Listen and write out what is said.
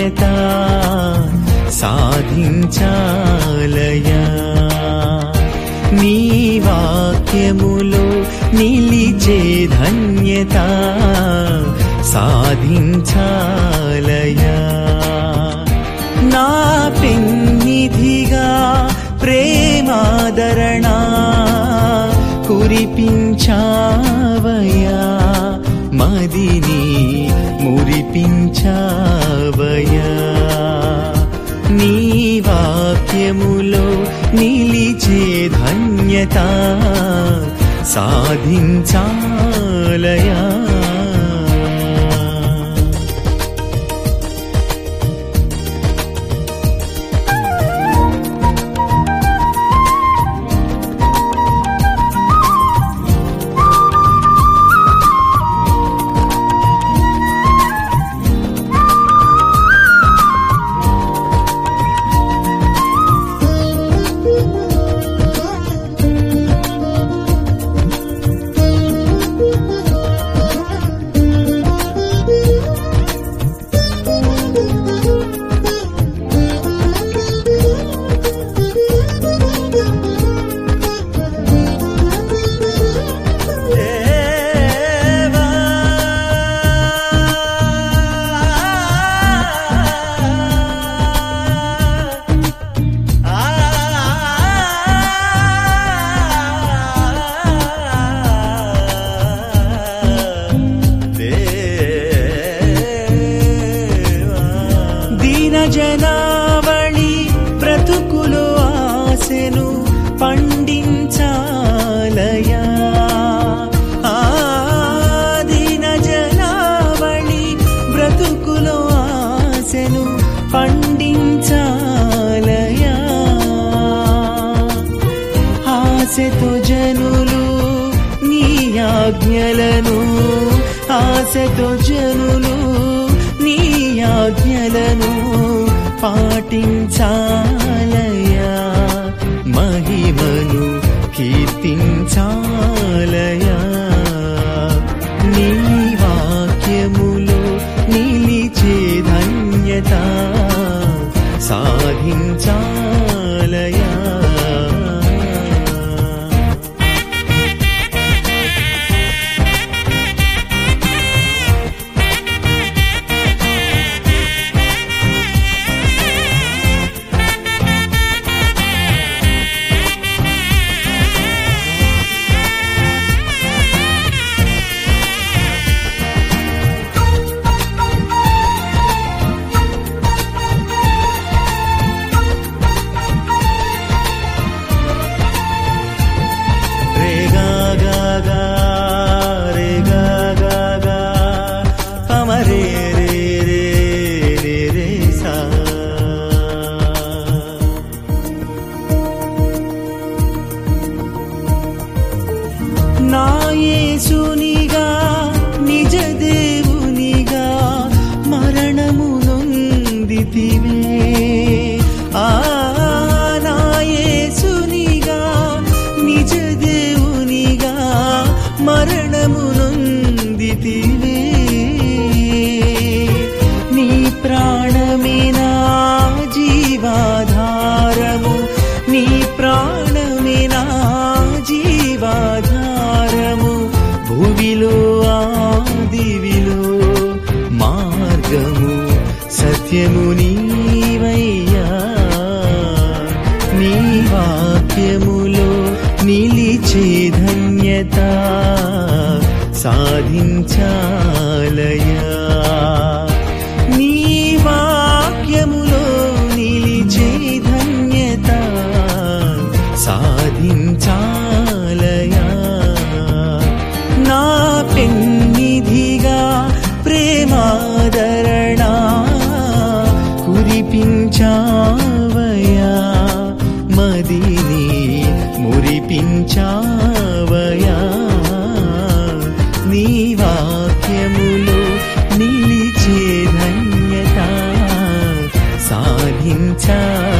ధన్యత సాధించాలయా నీ వాక్యములో నిలిచే ధన్యత సాధించాలయా నా పెన్నిధిగా ప్రేమాదరణ కురిపించావయా మదిని మురిపించావయా నీ వాక్యములో నిలిచే ధన్యత సాధించాలయా దేవా దీన జనావళి బ్రతుకులు ఆశను పండించాలయా ఆ దీన జనావళి బ్రతుకులు ఆశను పండించాలయా ఆశతో జనులు నీ ఆజ్ఞలను ఆశతో జనులు నీ ఆజ్ఞలను పాటించాలయా మహిమను కీర్తించాలయా నీ వాక్యములో నిలిచే ధన్యత సాధించాలయా రే గా గా గా రే గా గా గా పమ రే రే రే రే రే సా నా యేసునిగా నిజ దేవునిగా మరణము నొందితివే ఆ నా యేసునిగా నిజ దేవునిగా మరణము నొందితివే నీ ప్రాణమే నా జీవాధారము నీ ప్రాణమే నా జీవాధారము భూమిలో ఆదివిలో మార్గము సత్యము నీవయ్యా నీ వాక్యములో నిలిచే ధన్యత సాధించాలయా నీ వాక్యములో నిలిచే ధన్యత సాధించాలయా నా పెన్నిధిగా ప్రేమాదరణ కురిపించావయా మదిని మురిపించావయా నీ వాక్యములో నిలిచే ధన్యత సాధించా